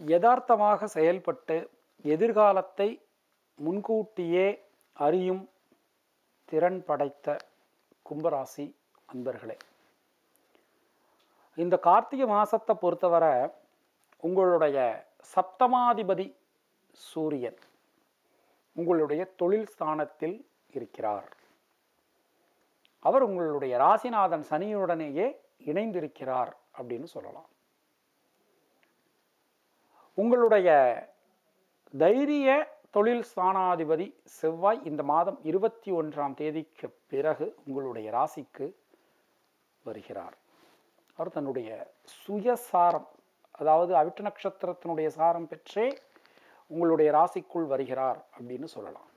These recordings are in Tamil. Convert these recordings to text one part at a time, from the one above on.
யதார்த்தமாக செயல்பட்டு எதிர்காலத்தை முன்கூட்டியே அறியும் திறன் படைத்த கும்பராசி அன்பர்களே இந்த கார்த்திகை மாசத்தை பொறுத்தவரை உங்களுடைய சப்தமாதிபதி சூரியன் உங்களுடைய தொழில் ஸ்தானத்தில் இருக்கிறார் அவர் உங்களுடைய ராசிநாதன் சனியுடனேயே இணைந்திருக்கிறார் அப்படின்னு சொல்லலாம் உங்களுடைய தைரிய தொழில் ஸ்தானாதிபதி செவ்வாய் இந்த மாதம் இருபத்தி ஒன்றாம் தேதிக்கு பிறகு உங்களுடைய ராசிக்கு வருகிறார் அவர் தன்னுடைய சுயசாரம் அதாவது அவிட்ட நட்சத்திரத்தினுடைய சாரம் பெற்றே உங்களுடைய ராசிக்குள் வருகிறார் அப்படின்னு சொல்லலாம்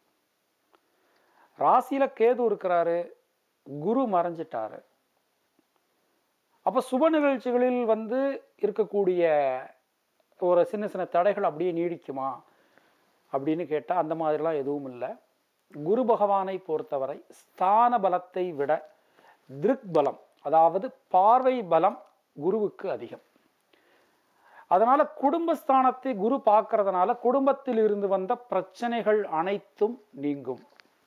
ராசியில கேது இருக்கிறாரு குரு மறைஞ்சிட்டாரு அப்போ சுப நிகழ்ச்சிகளில் வந்து இருக்கக்கூடிய ஒரு சின்ன சின்ன தடைகள் அப்படியே நீடிக்குமா அப்படின்னு கேட்டால் அந்த மாதிரிலாம் எதுவும் இல்லை குரு பகவானை பொறுத்தவரை ஸ்தான பலத்தை விட திருக் பலம் அதாவது பார்வை பலம் குருவுக்கு அதிகம் அதனால குடும்பஸ்தானத்தை குரு பார்க்கறதுனால குடும்பத்தில் இருந்து வந்த பிரச்சனைகள் அனைத்தும் நீங்கும்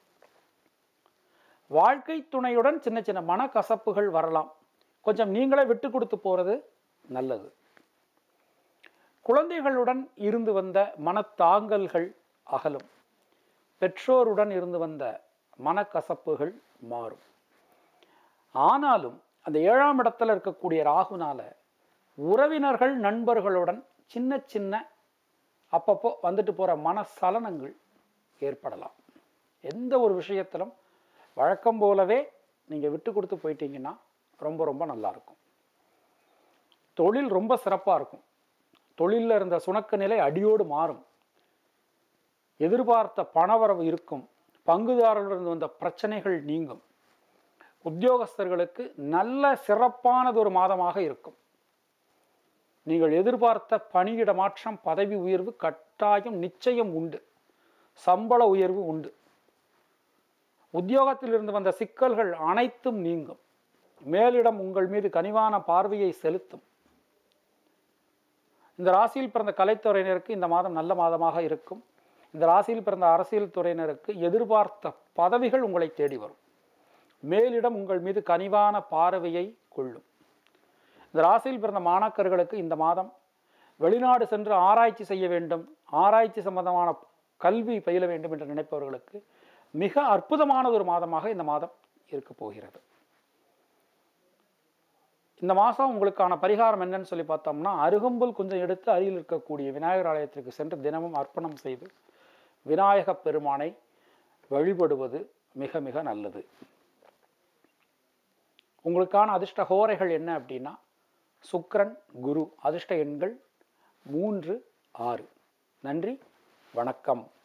வாழ்க்கை துணையுடன் சின்ன சின்ன மனக்கசப்புகள் வரலாம் கொஞ்சம் நீங்களே விட்டு கொடுத்து போறது நல்லது குழந்தைகளுடன் இருந்து வந்த மனத்தாங்கல்கள் அகலும் பெற்றோருடன் இருந்து வந்த மனக்கசப்புகள் மாறும் ஆனாலும் அந்த ஏழாம் இடத்துல இருக்கக்கூடிய ராகுனால உறவினர்கள் நண்பர்களுடன் சின்ன சின்ன அப்பப்போ வந்துட்டு போகிற மனசலனங்கள் ஏற்படலாம் எந்த ஒரு விஷயத்திலும் வழக்கம் போலவே நீங்கள் விட்டு கொடுத்து போயிட்டீங்கன்னா ரொம்ப ரொம்ப நல்லா இருக்கும் தொழில் ரொம்ப சிறப்பாக இருக்கும் தொழிலில் இருந்த சுணக்க நிலை அடியோடு மாறும் எதிர்பார்த்த பணவரவு இருக்கும் பங்குதாரர்களிருந்து வந்த பிரச்சனைகள் நீங்கும் உத்தியோகஸ்தர்களுக்கு நல்ல சிறப்பானது ஒரு மாதமாக இருக்கும் நீங்கள் எதிர்பார்த்த பணியிட மாற்றம் பதவி உயர்வு கட்டாயம் நிச்சயம் உண்டு சம்பள உயர்வு உண்டு உத்தியோகத்தில் இருந்து வந்த சிக்கல்கள் அனைத்தும் நீங்கும் மேலிடம் உங்கள் மீது கனிவான பார்வையை செலுத்தும் இந்த ராசியில் பிறந்த கலைத்துறையினருக்கு இந்த மாதம் நல்ல மாதமாக இருக்கும் இந்த ராசியில் பிறந்த அரசியல் துறையினருக்கு எதிர்பார்த்த பதவிகள் உங்களை தேடி வரும் மேலிடம் உங்கள் மீது கனிவான பார்வையை கொள்ளும் இந்த ராசியில் பிறந்த மாணாக்கர்களுக்கு இந்த மாதம் வெளிநாடு சென்று ஆராய்ச்சி செய்ய வேண்டும் ஆராய்ச்சி சம்பந்தமான கல்வி பயில வேண்டும் என்று நினைப்பவர்களுக்கு மிக அற்புதமான ஒரு மாதமாக இந்த மாதம் இருக்க போகிறது இந்த மாதம் உங்களுக்கான பரிகாரம் என்னன்னு சொல்லி பார்த்தோம்னா அருகம்புல் கொஞ்சம் எடுத்து அருகில் இருக்கக்கூடிய விநாயகர் ஆலயத்திற்கு சென்று தினமும் அர்ப்பணம் செய்து விநாயக பெருமானை வழிபடுவது மிக மிக நல்லது உங்களுக்கான அதிர்ஷ்ட ஹோரைகள் என்ன அப்படின்னா சுக்கிரன் குரு அதிர்ஷ்ட எண்கள் மூன்று ஆறு நன்றி வணக்கம்